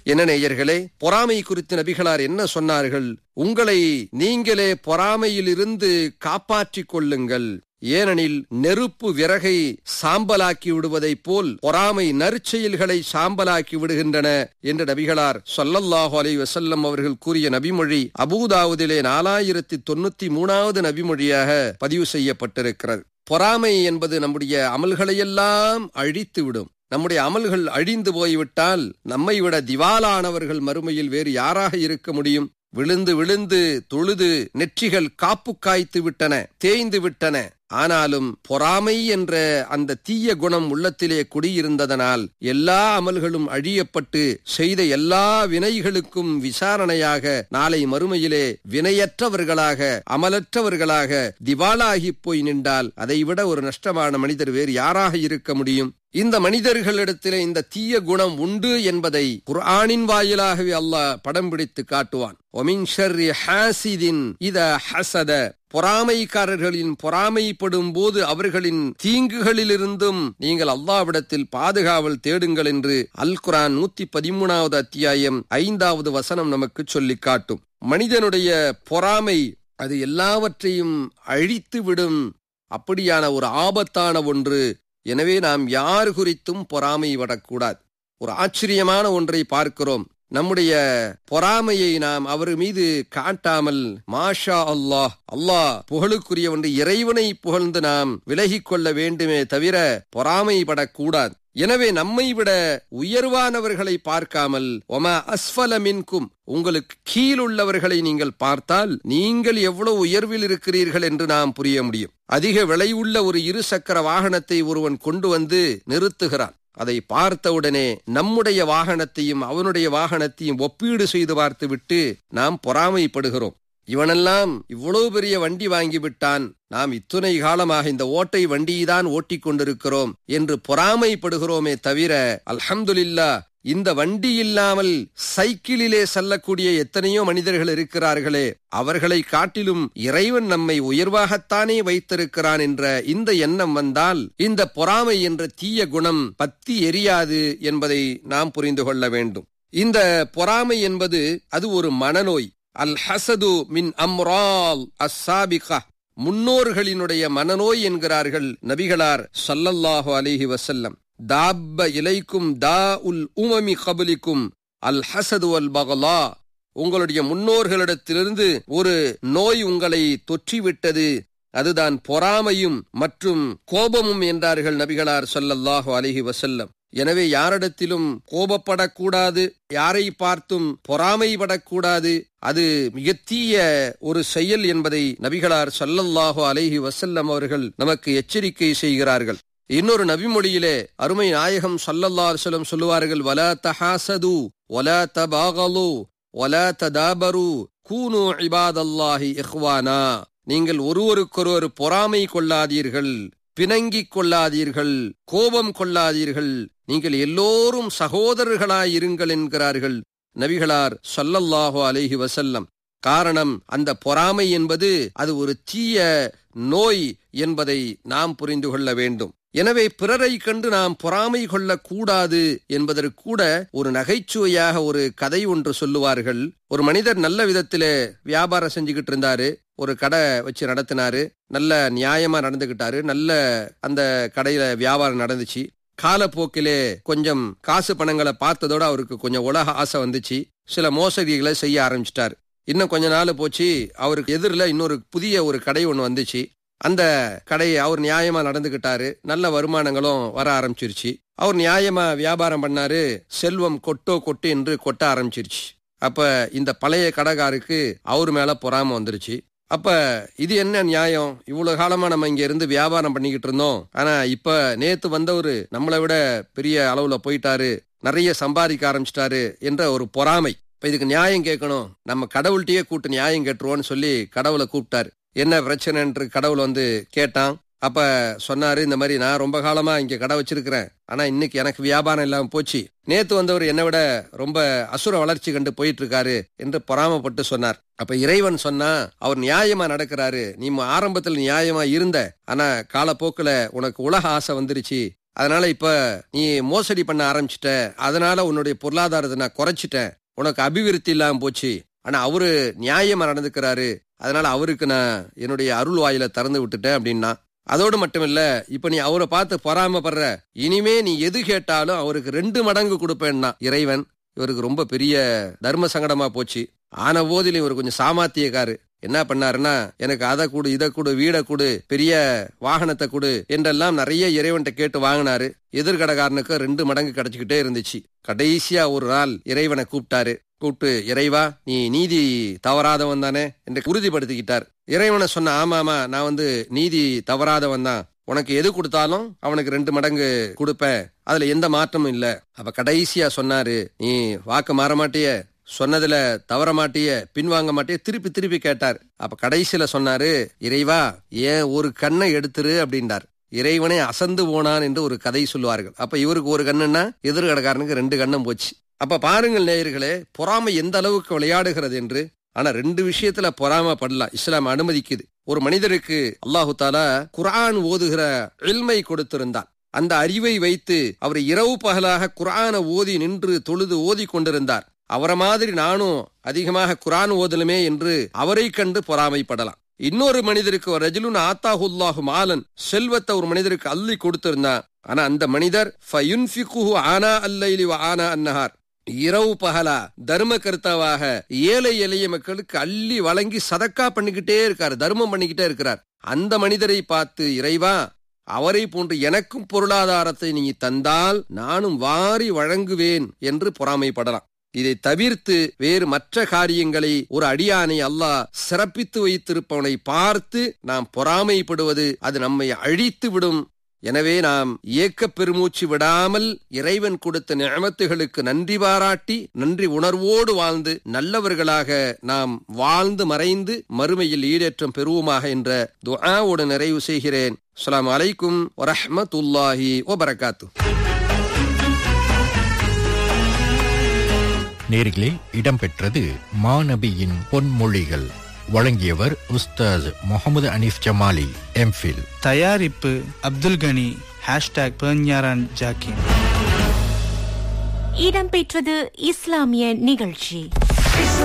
என்ன நேயர்களே பொறாமை குறித்து நபிகளார் என்ன சொன்னார்கள் உங்களை நீங்களே பொறாமையிலிருந்து காப்பாற்றிக் கொள்ளுங்கள் ஏனெனில் நெருப்பு விறகை சாம்பலாக்கி விடுவதைப் போல் பொறாமை நற்செயல்களை சாம்பலாக்கி விடுகின்றன என்று நபிகளார் சொல்லல்லாஹு அலை வசல்லம் அவர்கள் கூறிய நபிமொழி அபூதாவுதிலே நாலாயிரத்தி தொண்ணூத்தி மூணாவது நபிமொழியாக பதிவு செய்யப்பட்டிருக்கிறது பொறாமை என்பது நம்முடைய அமல்களையெல்லாம் அழித்து விடும் நம்முடைய அமல்கள் அழிந்து போய்விட்டால் நம்மை விட திவாலானவர்கள் மறுமையில் வேறு யாராக இருக்க முடியும் விழுந்து விழுந்து தொழுது நெற்றிகள் காப்பு காய்த்து விட்டன தேய்ந்து விட்டன ஆனாலும் பொறாமை என்ற அந்த தீய குணம் உள்ளத்திலே குடியிருந்ததனால் எல்லா அமல்களும் அழியப்பட்டு செய்த எல்லா வினைகளுக்கும் விசாரணையாக நாளை மறுமையிலே வினையற்றவர்களாக அமலற்றவர்களாக திவாலாகி போய் நின்றால் அதைவிட ஒரு நஷ்டமான மனிதர் வேறு யாராக இருக்க முடியும் இந்த மனிதர்களிடத்திலே இந்த தீய குணம் உண்டு என்பதை குர்ஆனின் வாயிலாகவே அல்லாஹ் படம் பிடித்து காட்டுவான் ஒமின் ஷர்ரி ஹாசிதின் இத ஹசத பொறாமைக்காரர்களின் பொறாமைப்படும் போது அவர்களின் தீங்குகளிலிருந்தும் நீங்கள் அல்லாவிடத்தில் பாதுகாவல் தேடுங்கள் என்று அல் குரான் நூத்தி பதிமூணாவது அத்தியாயம் ஐந்தாவது வசனம் நமக்கு சொல்லி காட்டும் மனிதனுடைய பொறாமை அது எல்லாவற்றையும் அழித்து விடும் அப்படியான ஒரு ஆபத்தான ஒன்று எனவே நாம் யார் குறித்தும் பொறாமை விடக்கூடாது ஒரு ஆச்சரியமான ஒன்றை பார்க்கிறோம் நம்முடைய பொறாமையை நாம் அவர் மீது காட்டாமல் மாஷா அல்லாஹ் அல்லாஹ் புகழுக்குரிய ஒன்று இறைவனை புகழ்ந்து நாம் விலகிக் கொள்ள வேண்டுமே தவிர பொறாமைப்படக்கூடாது எனவே நம்மை விட உயர்வானவர்களை பார்க்காமல் ஒமா அஸ்ஃபல மின்கும் உங்களுக்கு கீழுள்ளவர்களை நீங்கள் பார்த்தால் நீங்கள் எவ்வளவு உயர்வில் இருக்கிறீர்கள் என்று நாம் புரிய முடியும் அதிக விலையுள்ள ஒரு இரு சக்கர வாகனத்தை ஒருவன் கொண்டு வந்து நிறுத்துகிறான் அதை பார்த்தவுடனே நம்முடைய வாகனத்தையும் அவனுடைய வாகனத்தையும் ஒப்பீடு செய்து பார்த்துவிட்டு நாம் பொறாமைப்படுகிறோம் இவனெல்லாம் இவ்வளவு பெரிய வண்டி வாங்கிவிட்டான் நாம் இத்துணை காலமாக இந்த ஓட்டை வண்டியைதான் ஓட்டிக் கொண்டிருக்கிறோம் என்று பொறாமைப்படுகிறோமே தவிர அல்ஹம்துலில்லா இந்த வண்டி இல்லாமல் சைக்கிளிலே செல்லக்கூடிய எத்தனையோ மனிதர்கள் இருக்கிறார்களே அவர்களை காட்டிலும் இறைவன் நம்மை உயர்வாகத்தானே வைத்திருக்கிறான் என்ற இந்த எண்ணம் வந்தால் இந்த பொறாமை என்ற தீய குணம் பத்தி எரியாது என்பதை நாம் புரிந்து கொள்ள வேண்டும் இந்த பொறாமை என்பது அது ஒரு மனநோய் அல் ஹசது மின் அம்ரால் அஸ்ஸாபிகா முன்னோர்களினுடைய மனநோய் என்கிறார்கள் நபிகளார் சல்லல்லாஹு அலிஹி வசல்லம் தாப்ப இலைக்கும் தா உல் உமமி கபலிக்கும் அல் ஹசது அல் பகலா உங்களுடைய முன்னோர்களிடத்திலிருந்து ஒரு நோய் உங்களை தொற்றிவிட்டது அதுதான் பொறாமையும் மற்றும் கோபமும் என்றார்கள் நபிகளார் சொல்லல்லாஹு அலிஹி வசல்லம் எனவே யாரிடத்திலும் கோபப்படக்கூடாது யாரை பார்த்தும் பொறாமைப்படக்கூடாது அது மிக தீய ஒரு செயல் என்பதை நபிகளார் சொல்லல்லாஹு அலைஹி வசல்லம் அவர்கள் நமக்கு எச்சரிக்கை செய்கிறார்கள் இன்னொரு நபிமொழியிலே அருமை நாயகம் சல்லல்லா செல்லம் சொல்லுவார்கள் வல தஹாசது ஒல தபாகலு ஒல ததாபரு கூனு இபாதல்லாஹி இஹ்வானா நீங்கள் ஒருவருக்கொருவர் பொறாமை கொள்ளாதீர்கள் பிணங்கிக் கொள்ளாதீர்கள் கோபம் கொள்ளாதீர்கள் நீங்கள் எல்லோரும் சகோதரர்களாயிருங்கள் என்கிறார்கள் நபிகளார் சொல்லல்லாஹோ அலைஹி வசல்லம் காரணம் அந்த பொறாமை என்பது அது ஒரு தீய நோய் என்பதை நாம் புரிந்து கொள்ள வேண்டும் எனவே பிறரை கண்டு நாம் பொறாமை கொள்ளக்கூடாது என்பதற்கு கூட ஒரு நகைச்சுவையாக ஒரு கதை ஒன்று சொல்லுவார்கள் ஒரு மனிதர் நல்ல விதத்திலே வியாபாரம் செஞ்சுக்கிட்டு இருந்தாரு ஒரு கடை வச்சு நடத்தினாரு நல்ல நியாயமா நடந்துகிட்டாரு நல்ல அந்த கடையில வியாபாரம் நடந்துச்சு காலப்போக்கிலே கொஞ்சம் காசு பணங்களை பார்த்ததோட அவருக்கு கொஞ்சம் உலக ஆசை வந்துச்சு சில மோசடிகளை செய்ய ஆரம்பிச்சிட்டாரு இன்னும் கொஞ்ச நாள் போச்சு அவருக்கு எதிரில் இன்னொரு புதிய ஒரு கடை ஒன்று வந்துச்சு அந்த கடையை அவர் நியாயமா நடந்துகிட்டாரு நல்ல வருமானங்களும் வர ஆரம்பிச்சிருச்சு அவர் நியாயமா வியாபாரம் பண்ணாரு செல்வம் கொட்டோ கொட்டு என்று கொட்ட ஆரம்பிச்சிருச்சு அப்ப இந்த பழைய கடைக்காருக்கு அவர் மேல பொறாம வந்துருச்சு அப்ப இது என்ன நியாயம் இவ்வளவு காலமா நம்ம இங்க இருந்து வியாபாரம் பண்ணிக்கிட்டு இருந்தோம் ஆனா இப்ப நேத்து வந்தவரு நம்மளை விட பெரிய அளவுல போயிட்டாரு நிறைய சம்பாதிக்க ஆரம்பிச்சிட்டாரு என்ற ஒரு பொறாமை இப்ப இதுக்கு நியாயம் கேட்கணும் நம்ம கடவுள்கிட்டயே கூட்டு நியாயம் கேட்டுருவோன்னு சொல்லி கடவுளை கூப்பிட்டாரு என்ன பிரச்சனைன்று கடவுள் வந்து கேட்டான் அப்ப சொன்னாரு இந்த மாதிரி நான் ரொம்ப காலமா இங்க கடை வச்சிருக்கிறேன் ஆனா இன்னைக்கு எனக்கு வியாபாரம் இல்லாம போச்சு நேத்து வந்தவர் என்னை விட ரொம்ப அசுர வளர்ச்சி கண்டு போயிட்டு இருக்காரு என்று பொறாமப்பட்டு சொன்னார் அப்ப இறைவன் சொன்னா அவர் நியாயமா நடக்கிறாரு நீ ஆரம்பத்தில் நியாயமா இருந்த ஆனா காலப்போக்குல உனக்கு உலக ஆசை வந்துருச்சு அதனால இப்ப நீ மோசடி பண்ண ஆரம்பிச்சிட்ட அதனால உன்னுடைய பொருளாதாரத்தை நான் குறைச்சிட்டேன் உனக்கு அபிவிருத்தி இல்லாம போச்சு ஆனா அவரு நியாயமா நடந்துக்கிறாரு அதனால அவருக்கு நான் என்னுடைய அருள் வாயில திறந்து விட்டுட்டேன் அப்படின்னா அதோடு மட்டும் இல்ல இப்ப நீ அவரை பார்த்து பொறாமப்படுற இனிமே நீ எது கேட்டாலும் அவருக்கு ரெண்டு மடங்கு கொடுப்பேன்னா இறைவன் இவருக்கு ரொம்ப பெரிய தர்ம சங்கடமா போச்சு ஆன போதிலும் இவர் கொஞ்சம் சாமாத்தியக்காரு என்ன பண்ணாருன்னா எனக்கு அதை கொடு இதை கொடு வீடை கொடு பெரிய வாகனத்தை கொடு என்றெல்லாம் நிறைய இறைவன்கிட்ட கேட்டு வாங்கினாரு எதிர்கடகாரனுக்கு ரெண்டு மடங்கு கிடைச்சிக்கிட்டே இருந்துச்சு கடைசியா ஒரு நாள் இறைவனை கூப்பிட்டாரு கூப்பிட்டு இறைவா நீ நீதி தவறாதவன் தானே என்று உறுதிப்படுத்திக்கிட்டார் இறைவனை சொன்ன ஆமாமா நான் வந்து நீதி தவறாதவன் தான் உனக்கு எது கொடுத்தாலும் அவனுக்கு ரெண்டு மடங்கு கொடுப்பேன் அதுல எந்த மாற்றமும் இல்ல அப்ப கடைசியா சொன்னாரு நீ வாக்கு மாற மாட்டிய சொன்னதுல தவற மாட்டிய பின்வாங்க மாட்டிய திருப்பி திருப்பி கேட்டார் அப்ப கடைசியில சொன்னாரு இறைவா ஏன் ஒரு கண்ணை எடுத்துரு அப்படின்றார் இறைவனை அசந்து போனான் என்று ஒரு கதை சொல்லுவார்கள் அப்ப இவருக்கு ஒரு கண்ணுன்னா எதிர்கடக்காரனுக்கு ரெண்டு கண்ணும் போச்சு அப்ப பாருங்கள் நேயர்களே பொறாமை எந்த அளவுக்கு விளையாடுகிறது என்று ஆனா ரெண்டு விஷயத்துல பொறாமப்படலாம் இஸ்லாம் அனுமதிக்குது ஒரு மனிதருக்கு அல்லாஹு தாலா குரான் ஓதுகிற எல்மை கொடுத்திருந்தான் அந்த அறிவை வைத்து அவர் இரவு பகலாக குரானை ஓதி நின்று தொழுது ஓதி கொண்டிருந்தார் அவரை மாதிரி நானும் அதிகமாக குரான் ஓதலுமே என்று அவரை கண்டு பொறாமைப்படலாம் இன்னொரு மனிதருக்கு ஒரு ரஜுலுன் ஆத்தாஹுல்லாஹு மாலன் செல்வத்தை ஒரு மனிதருக்கு அள்ளி கொடுத்திருந்தான் ஆனா அந்த மனிதர் ஃபயுன்ஃபிகுஹு ஆனா அல்லைலி வ ஆனா அன்னஹார் இரவு பகலா தர்ம கர்த்தாவாக ஏழை எளிய மக்களுக்கு அள்ளி வழங்கி சதக்கா பண்ணிக்கிட்டே இருக்கார் தர்மம் பண்ணிக்கிட்டே இருக்கிறார் அந்த மனிதரை பார்த்து இறைவா அவரை போன்று எனக்கும் பொருளாதாரத்தை நீ தந்தால் நானும் வாரி வழங்குவேன் என்று பொறாமைப்படலாம் இதை தவிர்த்து வேறு மற்ற காரியங்களை ஒரு அடியானை அல்லாஹ் சிறப்பித்து வைத்திருப்பவனை பார்த்து நாம் பொறாமைப்படுவது அது நம்மை அழித்து விடும் எனவே நாம் ஏக்க பெருமூச்சு விடாமல் இறைவன் கொடுத்த நியமத்துகளுக்கு நன்றி பாராட்டி நன்றி உணர்வோடு வாழ்ந்து நல்லவர்களாக நாம் வாழ்ந்து மறைந்து மறுமையில் ஈடேற்றம் பெறுவோமாக என்ற துஆவோடு நிறைவு செய்கிறேன் அஸ்ஸலாமு அலைக்கும் வரஹ்மத்துல்லாஹி வபரகாத்து நேர்களே இடம்பெற்றது மாநபியின் பொன்மொழிகள் வழங்கியவர் உஸ்தாஸ் முகமது அனீஃப் ஜமாலி எம்ஃபில் தயாரிப்பு அப்துல் கனி ஹேஷ்டாக் பெர்ஞாரான் ஜாக்கின் இடம்பெற்றது இஸ்லாமிய நிகழ்ச்சி